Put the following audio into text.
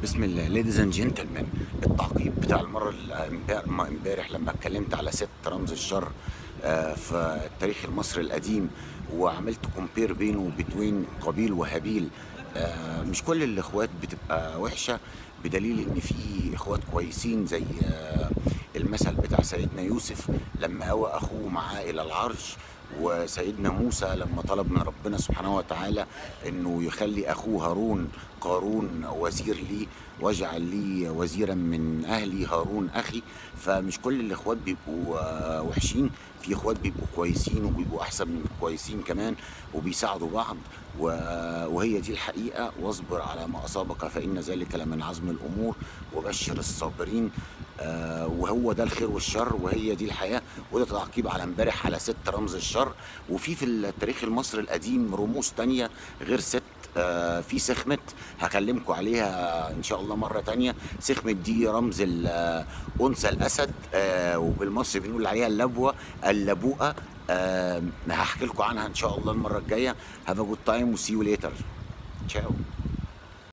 بسم الله ليديز اند جنتلمان التعقيب بتاع المره اللي امبارح لما اتكلمت على ست رمز الشر آه، في التاريخ المصري القديم وعملت كومبير بينه وبين قابيل وهابيل آه، مش كل الاخوات بتبقى وحشه بدليل ان في اخوات كويسين زي آه، المثل بتاع سيدنا يوسف لما اوى اخوه معاه الى العرش وسيدنا موسى لما طلب من ربنا سبحانه وتعالى انه يخلي اخوه هارون قارون وزير لي واجعل لي وزيرا من اهلي هارون اخي فمش كل الاخوات بيبقوا آه، وحشين في اخوات بيبقوا كويسين وبيبقوا احسن من كويسين كمان وبيساعدوا بعض وهي دي الحقيقه واصبر على ما اصابك فان ذلك لمن عزم الامور وبشر الصابرين آه، وهو ده الخير والشر وهي دي الحياه وده تعقيب على امبارح على ست رمز الشر وفي في التاريخ المصري القديم رموز تانية غير ست آه، في سخمت هكلمكم عليها ان شاء الله مره تانية سخمت دي رمز انثى الاسد آه، وبالمصري بنقول عليها اللبوه اللبوءه هحكي لكم عنها ان شاء الله المره الجايه هاف ا جود تايم وسي يو ليتر تشاو